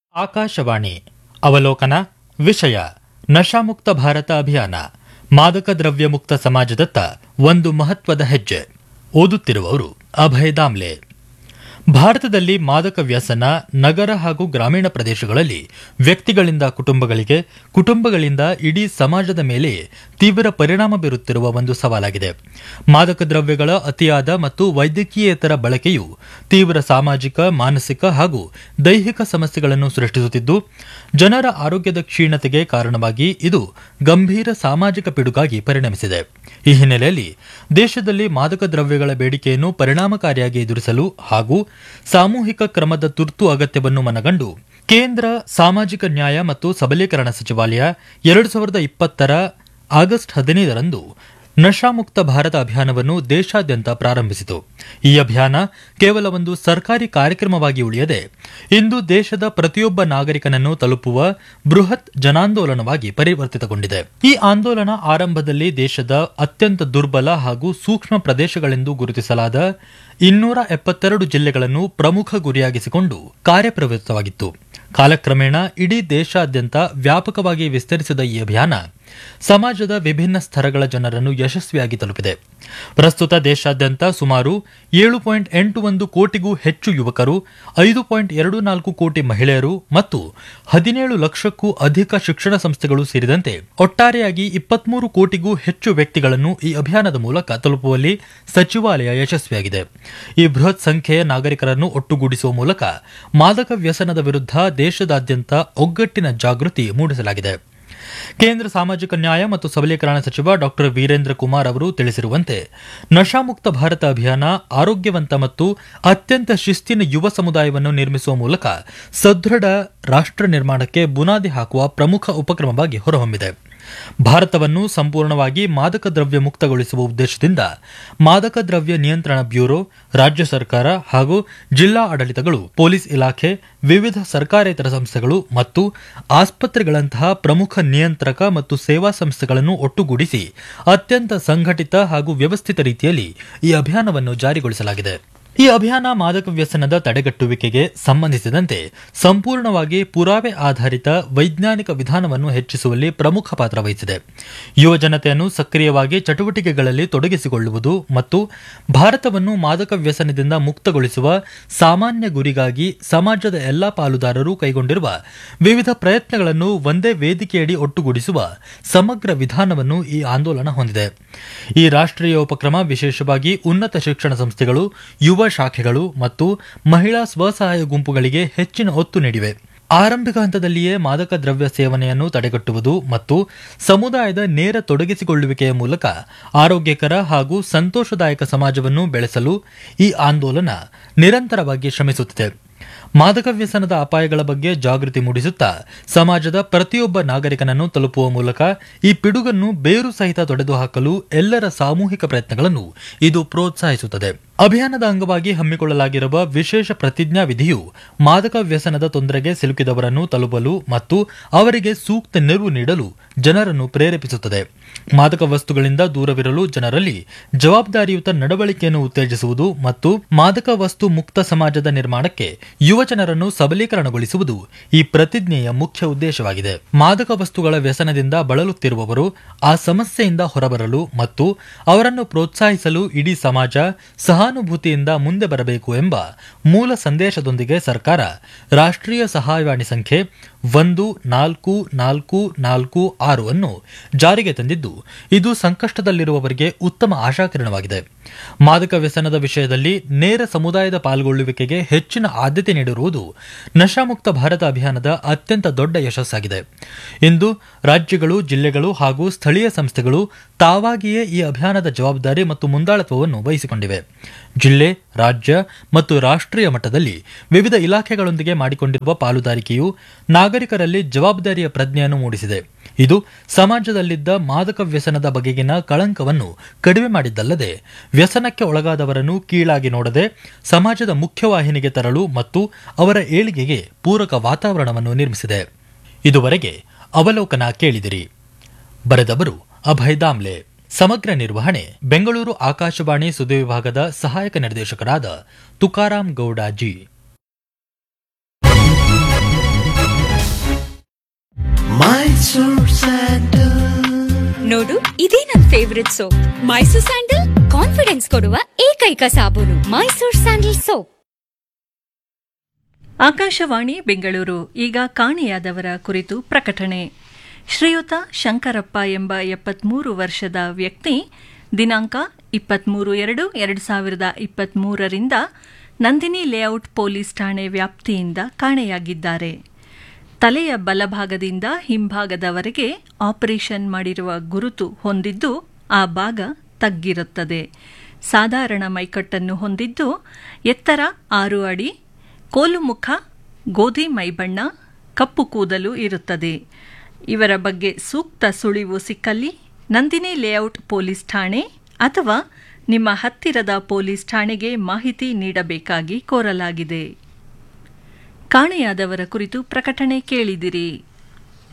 ಆಕಾಶವಾಣಿ ಅವಲೋಕನ ವಿಷಯ ನಶಾಮುಕ್ತ ಭಾರತ ಅಭಿಯಾನ ಮಾದಕ ದ್ರವ್ಯ ಮುಕ್ತ ಸಮಾಜದತ್ತ ಒಂದು ಮಹತ್ವದ ಹೆಜ್ಜೆ ಓದುತ್ತಿರುವವರು ಅಭಯ್ ದಾಮ್ಲೆ ಭಾರತದಲ್ಲಿ ಮಾದಕ ವ್ಯಸನ ನಗರ ಹಾಗೂ ಗ್ರಾಮೀಣ ಪ್ರದೇಶಗಳಲ್ಲಿ ವ್ಯಕ್ತಿಗಳಿಂದ ಕುಟುಂಬಗಳಿಗೆ ಕುಟುಂಬಗಳಿಂದ ಇಡೀ ಸಮಾಜದ ಮೇಲೆ ತೀವ್ರ ಪರಿಣಾಮ ಬೀರುತ್ತಿರುವ ಒಂದು ಸವಾಲಾಗಿದೆ ಮಾದಕ ದ್ರವ್ಯಗಳ ಅತಿಯಾದ ಮತ್ತು ವೈದ್ಯಕೀಯೇತರ ಬಳಕೆಯು ತೀವ್ರ ಸಾಮಾಜಿಕ ಮಾನಸಿಕ ಹಾಗೂ ದೈಹಿಕ ಸಮಸ್ಯೆಗಳನ್ನು ಸೃಷ್ಟಿಸುತ್ತಿದ್ದು ಜನರ ಆರೋಗ್ಯದ ಕ್ಷೀಣತೆಗೆ ಕಾರಣವಾಗಿ ಇದು ಗಂಭೀರ ಸಾಮಾಜಿಕ ಪಿಡುಗಾಗಿ ಪರಿಣಮಿಸಿದೆ ಈ ಹಿನ್ನೆಲೆಯಲ್ಲಿ ದೇಶದಲ್ಲಿ ಮಾದಕ ದ್ರವ್ಯಗಳ ಬೇಡಿಕೆಯನ್ನು ಪರಿಣಾಮಕಾರಿಯಾಗಿ ಎದುರಿಸಲು ಹಾಗೂ ಸಾಮೂಹಿಕ ಕ್ರಮದ ತುರ್ತು ಅಗತ್ಯವನ್ನು ಮನಗಂಡು ಕೇಂದ್ರ ಸಾಮಾಜಿಕ ನ್ಯಾಯ ಮತ್ತು ಸಬಲೀಕರಣ ಸಚಿವಾಲಯ ಎರಡು ಸಾವಿರದ ಇಪ್ಪತ್ತರ ಆಗಸ್ಟ್ ಹದಿನೈದರಂದು ನಶಾಮುಕ್ತ ಭಾರತ ಅಭಿಯಾನವನ್ನು ದೇಶಾದ್ಯಂತ ಪ್ರಾರಂಭಿಸಿತು ಈ ಅಭಿಯಾನ ಕೇವಲ ಒಂದು ಸರ್ಕಾರಿ ಕಾರ್ಯಕ್ರಮವಾಗಿ ಉಳಿಯದೆ ಇಂದು ದೇಶದ ಪ್ರತಿಯೊಬ್ಬ ನಾಗರಿಕನನ್ನು ತಲುಪುವ ಬೃಹತ್ ಜನಾಂದೋಲನವಾಗಿ ಪರಿವರ್ತಿತಗೊಂಡಿದೆ ಈ ಆಂದೋಲನ ಆರಂಭದಲ್ಲಿ ದೇಶದ ಅತ್ಯಂತ ದುರ್ಬಲ ಹಾಗೂ ಸೂಕ್ಷ್ಮ ಪ್ರದೇಶಗಳೆಂದು ಗುರುತಿಸಲಾದ ಇನ್ನೂರ ಎಪ್ಪತ್ತೆರಡು ಜಿಲ್ಲೆಗಳನ್ನು ಪ್ರಮುಖ ಗುರಿಯಾಗಿಸಿಕೊಂಡು ಕಾರ್ಯಪ್ರವೃತ್ತವಾಗಿತ್ತು ಕಾಲಕ್ರಮೇಣ ಇಡೀ ದೇಶಾದ್ಯಂತ ವ್ಯಾಪಕವಾಗಿ ವಿಸ್ತರಿಸಿದ ಈ ಅಭಿಯಾನ ಸಮಾಜದ ವಿಭಿನ್ನ ಸ್ತರಗಳ ಜನರನ್ನು ಯಶಸ್ವಿಯಾಗಿ ತಲುಪಿದೆ ಪ್ರಸ್ತುತ ದೇಶಾದ್ಯಂತ ಸುಮಾರು ಏಳು ಪಾಯಿಂಟ್ ಎಂಟು ಒಂದು ಕೋಟಿಗೂ ಹೆಚ್ಚು ಯುವಕರು ಐದು ಪಾಯಿಂಟ್ ಎರಡು ನಾಲ್ಕು ಕೋಟಿ ಮಹಿಳೆಯರು ಮತ್ತು ಹದಿನೇಳು ಲಕ್ಷಕ್ಕೂ ಅಧಿಕ ಶಿಕ್ಷಣ ಸಂಸ್ಥೆಗಳು ಸೇರಿದಂತೆ ಒಟ್ಟಾರೆಯಾಗಿ ಇಪ್ಪತ್ಮೂರು ಕೋಟಿಗೂ ಹೆಚ್ಚು ವ್ಯಕ್ತಿಗಳನ್ನು ಈ ಅಭಿಯಾನದ ಮೂಲಕ ತಲುಪುವಲ್ಲಿ ಸಚಿವಾಲಯ ಯಶಸ್ವಿಯಾಗಿದೆ ಈ ಬೃಹತ್ ಸಂಖ್ಯೆಯ ನಾಗರಿಕರನ್ನು ಒಟ್ಟುಗೂಡಿಸುವ ಮೂಲಕ ಮಾದಕ ವ್ಯಸನದ ವಿರುದ್ಧ ದೇಶದಾದ್ಯಂತ ಒಗ್ಗಟ್ಟಿನ ಜಾಗೃತಿ ಮೂಡಿಸಲಾಗಿದೆ ಕೇಂದ್ರ ಸಾಮಾಜಿಕ ನ್ಯಾಯ ಮತ್ತು ಸಬಲೀಕರಣ ಸಚಿವ ಡಾ ವೀರೇಂದ್ರ ಕುಮಾರ್ ಅವರು ತಿಳಿಸಿರುವಂತೆ ನಶಾಮುಕ್ತ ಭಾರತ ಅಭಿಯಾನ ಆರೋಗ್ಯವಂತ ಮತ್ತು ಅತ್ಯಂತ ಶಿಸ್ತಿನ ಯುವ ಸಮುದಾಯವನ್ನು ನಿರ್ಮಿಸುವ ಮೂಲಕ ಸದೃಢ ರಾಷ್ಟ್ರ ನಿರ್ಮಾಣಕ್ಕೆ ಬುನಾದಿ ಹಾಕುವ ಪ್ರಮುಖ ಉಪಕ್ರಮವಾಗಿ ಹೊರಹೊಮ್ಮಿದೆ ಭಾರತವನ್ನು ಸಂಪೂರ್ಣವಾಗಿ ಮಾದಕ ದ್ರವ್ಯ ಮುಕ್ತಗೊಳಿಸುವ ಉದ್ದೇಶದಿಂದ ಮಾದಕ ದ್ರವ್ಯ ನಿಯಂತ್ರಣ ಬ್ಯೂರೋ ರಾಜ್ಯ ಸರ್ಕಾರ ಹಾಗೂ ಜಿಲ್ಲಾ ಆಡಳಿತಗಳು ಪೊಲೀಸ್ ಇಲಾಖೆ ವಿವಿಧ ಸರ್ಕಾರೇತರ ಸಂಸ್ಥೆಗಳು ಮತ್ತು ಆಸ್ಪತ್ರೆಗಳಂತಹ ಪ್ರಮುಖ ನಿಯಂತ್ರಕ ಮತ್ತು ಸೇವಾ ಸಂಸ್ಥೆಗಳನ್ನು ಒಟ್ಟುಗೂಡಿಸಿ ಅತ್ಯಂತ ಸಂಘಟಿತ ಹಾಗೂ ವ್ಯವಸ್ಥಿತ ರೀತಿಯಲ್ಲಿ ಈ ಅಭಿಯಾನವನ್ನು ಜಾರಿಗೊಳಿಸಲಾಗಿದೆ ಈ ಅಭಿಯಾನ ಮಾದಕ ವ್ಯಸನದ ತಡೆಗಟ್ಟುವಿಕೆಗೆ ಸಂಬಂಧಿಸಿದಂತೆ ಸಂಪೂರ್ಣವಾಗಿ ಪುರಾವೆ ಆಧಾರಿತ ವೈಜ್ಞಾನಿಕ ವಿಧಾನವನ್ನು ಹೆಚ್ಚಿಸುವಲ್ಲಿ ಪ್ರಮುಖ ಪಾತ್ರ ವಹಿಸಿದೆ ಯುವ ಜನತೆಯನ್ನು ಸಕ್ರಿಯವಾಗಿ ಚಟುವಟಿಕೆಗಳಲ್ಲಿ ತೊಡಗಿಸಿಕೊಳ್ಳುವುದು ಮತ್ತು ಭಾರತವನ್ನು ಮಾದಕ ವ್ಯಸನದಿಂದ ಮುಕ್ತಗೊಳಿಸುವ ಸಾಮಾನ್ಯ ಗುರಿಗಾಗಿ ಸಮಾಜದ ಎಲ್ಲಾ ಪಾಲುದಾರರು ಕೈಗೊಂಡಿರುವ ವಿವಿಧ ಪ್ರಯತ್ನಗಳನ್ನು ಒಂದೇ ವೇದಿಕೆಯಡಿ ಒಟ್ಟುಗೂಡಿಸುವ ಸಮಗ್ರ ವಿಧಾನವನ್ನು ಈ ಆಂದೋಲನ ಹೊಂದಿದೆ ಈ ರಾಷ್ಟ್ರೀಯ ಉಪಕ್ರಮ ವಿಶೇಷವಾಗಿ ಉನ್ನತ ಶಿಕ್ಷಣ ಸಂಸ್ಥೆಗಳು ಯುವ ಶಾಖೆಗಳು ಮತ್ತು ಮಹಿಳಾ ಸ್ವಸಹಾಯ ಗುಂಪುಗಳಿಗೆ ಹೆಚ್ಚಿನ ಒತ್ತು ನೀಡಿವೆ ಆರಂಭಿಕ ಹಂತದಲ್ಲಿಯೇ ಮಾದಕ ದ್ರವ್ಯ ಸೇವನೆಯನ್ನು ತಡೆಗಟ್ಟುವುದು ಮತ್ತು ಸಮುದಾಯದ ನೇರ ತೊಡಗಿಸಿಕೊಳ್ಳುವಿಕೆಯ ಮೂಲಕ ಆರೋಗ್ಯಕರ ಹಾಗೂ ಸಂತೋಷದಾಯಕ ಸಮಾಜವನ್ನು ಬೆಳೆಸಲು ಈ ಆಂದೋಲನ ನಿರಂತರವಾಗಿ ಶ್ರಮಿಸುತ್ತಿದೆ ಮಾದಕ ವ್ಯಸನದ ಅಪಾಯಗಳ ಬಗ್ಗೆ ಜಾಗೃತಿ ಮೂಡಿಸುತ್ತಾ ಸಮಾಜದ ಪ್ರತಿಯೊಬ್ಬ ನಾಗರಿಕನನ್ನು ತಲುಪುವ ಮೂಲಕ ಈ ಪಿಡುಗನ್ನು ಬೇರು ಸಹಿತ ತೊಡೆದುಹಾಕಲು ಎಲ್ಲರ ಸಾಮೂಹಿಕ ಪ್ರಯತ್ನಗಳನ್ನು ಇದು ಪ್ರೋತ್ಸಾಹಿಸುತ್ತದೆ ಅಭಿಯಾನದ ಅಂಗವಾಗಿ ಹಮ್ಮಿಕೊಳ್ಳಲಾಗಿರುವ ವಿಶೇಷ ಪ್ರತಿಜ್ಞಾ ವಿಧಿಯು ಮಾದಕ ವ್ಯಸನದ ತೊಂದರೆಗೆ ಸಿಲುಕಿದವರನ್ನು ತಲುಪಲು ಮತ್ತು ಅವರಿಗೆ ಸೂಕ್ತ ನೆರವು ನೀಡಲು ಜನರನ್ನು ಪ್ರೇರೇಪಿಸುತ್ತದೆ ಮಾದಕ ವಸ್ತುಗಳಿಂದ ದೂರವಿರಲು ಜನರಲ್ಲಿ ಜವಾಬ್ದಾರಿಯುತ ನಡವಳಿಕೆಯನ್ನು ಉತ್ತೇಜಿಸುವುದು ಮತ್ತು ಮಾದಕ ವಸ್ತು ಮುಕ್ತ ಸಮಾಜದ ನಿರ್ಮಾಣಕ್ಕೆ ಯುವ ಜನರನ್ನು ಸಬಲೀಕರಣಗೊಳಿಸುವುದು ಈ ಪ್ರತಿಜ್ಞೆಯ ಮುಖ್ಯ ಉದ್ದೇಶವಾಗಿದೆ ಮಾದಕ ವಸ್ತುಗಳ ವ್ಯಸನದಿಂದ ಬಳಲುತ್ತಿರುವವರು ಆ ಸಮಸ್ಯೆಯಿಂದ ಹೊರಬರಲು ಮತ್ತು ಅವರನ್ನು ಪ್ರೋತ್ಸಾಹಿಸಲು ಇಡೀ ಸಮಾಜ ಸಹಾನುಭೂತಿಯಿಂದ ಮುಂದೆ ಬರಬೇಕು ಎಂಬ ಮೂಲ ಸಂದೇಶದೊಂದಿಗೆ ಸರ್ಕಾರ ರಾಷ್ಟ್ರೀಯ ಸಹಾಯವಾಣಿ ಸಂಖ್ಯೆ ಒಂದು ನಾಲ್ಕು ನಾಲ್ಕು ನಾಲ್ಕು ಆರು ಅನ್ನು ಜಾರಿಗೆ ತಂದಿದ್ದು ಇದು ಸಂಕಷ್ಟದಲ್ಲಿರುವವರಿಗೆ ಉತ್ತಮ ಆಶಾಕಿರಣವಾಗಿದೆ ಮಾದಕ ವ್ಯಸನದ ವಿಷಯದಲ್ಲಿ ನೇರ ಸಮುದಾಯದ ಪಾಲ್ಗೊಳ್ಳುವಿಕೆಗೆ ಹೆಚ್ಚಿನ ಆದ್ಯತೆ ನೀಡಿರುವುದು ನಶಾಮುಕ್ತ ಭಾರತ ಅಭಿಯಾನದ ಅತ್ಯಂತ ದೊಡ್ಡ ಯಶಸ್ಸಾಗಿದೆ ಇಂದು ರಾಜ್ಯಗಳು ಜಿಲ್ಲೆಗಳು ಹಾಗೂ ಸ್ಥಳೀಯ ಸಂಸ್ಥೆಗಳು ತಾವಾಗಿಯೇ ಈ ಅಭಿಯಾನದ ಜವಾಬ್ದಾರಿ ಮತ್ತು ಮುಂದಾಳತ್ವವನ್ನು ವಹಿಸಿಕೊಂಡಿವೆ ಜಿಲ್ಲೆ ರಾಜ್ಯ ಮತ್ತು ರಾಷ್ಟ್ರೀಯ ಮಟ್ಟದಲ್ಲಿ ವಿವಿಧ ಇಲಾಖೆಗಳೊಂದಿಗೆ ಮಾಡಿಕೊಂಡಿರುವ ಪಾಲುದಾರಿಕೆಯು ನಾಗರಿಕರಲ್ಲಿ ಜವಾಬ್ದಾರಿಯ ಪ್ರಜ್ಞೆಯನ್ನು ಮೂಡಿಸಿದೆ ಇದು ಸಮಾಜದಲ್ಲಿದ್ದ ಮಾದಕ ವ್ಯಸನದ ಬಗೆಗಿನ ಕಳಂಕವನ್ನು ಕಡಿಮೆ ಮಾಡಿದ್ದಲ್ಲದೆ ವ್ಯಸನಕ್ಕೆ ಒಳಗಾದವರನ್ನು ಕೀಳಾಗಿ ನೋಡದೆ ಸಮಾಜದ ಮುಖ್ಯವಾಹಿನಿಗೆ ತರಲು ಮತ್ತು ಅವರ ಏಳಿಗೆಗೆ ಪೂರಕ ವಾತಾವರಣವನ್ನು ನಿರ್ಮಿಸಿದೆ ಇದುವರೆಗೆ ಅವಲೋಕನ ಕೇಳಿದಿರಿ ಬರೆದವರು ಅಭಯ್ ದಾಮ್ಲೆ ಸಮಗ್ರ ನಿರ್ವಹಣೆ ಬೆಂಗಳೂರು ಆಕಾಶವಾಣಿ ಸುದ್ದಿ ವಿಭಾಗದ ಸಹಾಯಕ ನಿರ್ದೇಶಕರಾದ ತುಕಾರಾಂ ಗೌಡ ಜಿ ನೋಡು ಇದೇ ನನ್ favourite soap Mysore sandal confidence ಕೊಡುವ ಏಕೈಕ ಸಾಬೂನು ಮೈಸೂರ್ ಸ್ಯಾಂಡಲ್ ಸೋಪ್ ಆಕಾಶವಾಣಿ ಬೆಂಗಳೂರು ಈಗ ಕಾಣೆಯಾದವರ ಕುರಿತು ಪ್ರಕಟಣೆ ಶ್ರೀಯುತ ಶಂಕರಪ್ಪ ಎಂಬ ಎಪ್ಪತ್ಮೂರು ವರ್ಷದ ವ್ಯಕ್ತಿ ದಿನಾಂಕ ಇಪ್ಪತ್ಮೂರು ಎರಡು ಎರಡು ಸಾವಿರದ ಇಪ್ಪತ್ಮೂರರಿಂದ ನಂದಿನಿ ಲೇಔಟ್ ಪೊಲೀಸ್ ಠಾಣೆ ವ್ಯಾಪ್ತಿಯಿಂದ ಕಾಣೆಯಾಗಿದ್ದಾರೆ ತಲೆಯ ಬಲಭಾಗದಿಂದ ಹಿಂಭಾಗದವರೆಗೆ ಆಪರೇಷನ್ ಮಾಡಿರುವ ಗುರುತು ಹೊಂದಿದ್ದು ಆ ಭಾಗ ತಗ್ಗಿರುತ್ತದೆ ಸಾಧಾರಣ ಮೈಕಟ್ಟನ್ನು ಹೊಂದಿದ್ದು ಎತ್ತರ ಆರು ಅಡಿ ಕೋಲು ಮುಖ ಗೋಧಿ ಮೈಬಣ್ಣ ಕಪ್ಪು ಕೂದಲು ಇರುತ್ತದೆ ಇವರ ಬಗ್ಗೆ ಸೂಕ್ತ ಸುಳಿವು ಸಿಕ್ಕಲ್ಲಿ ನಂದಿನಿ ಲೇಔಟ್ ಪೊಲೀಸ್ ಠಾಣೆ ಅಥವಾ ನಿಮ್ಮ ಹತ್ತಿರದ ಪೊಲೀಸ್ ಠಾಣೆಗೆ ಮಾಹಿತಿ ನೀಡಬೇಕಾಗಿ ಕೋರಲಾಗಿದೆ ಕಾಣೆಯಾದವರ ಕುರಿತು ಪ್ರಕಟಣೆ ಕೇಳಿದಿರಿ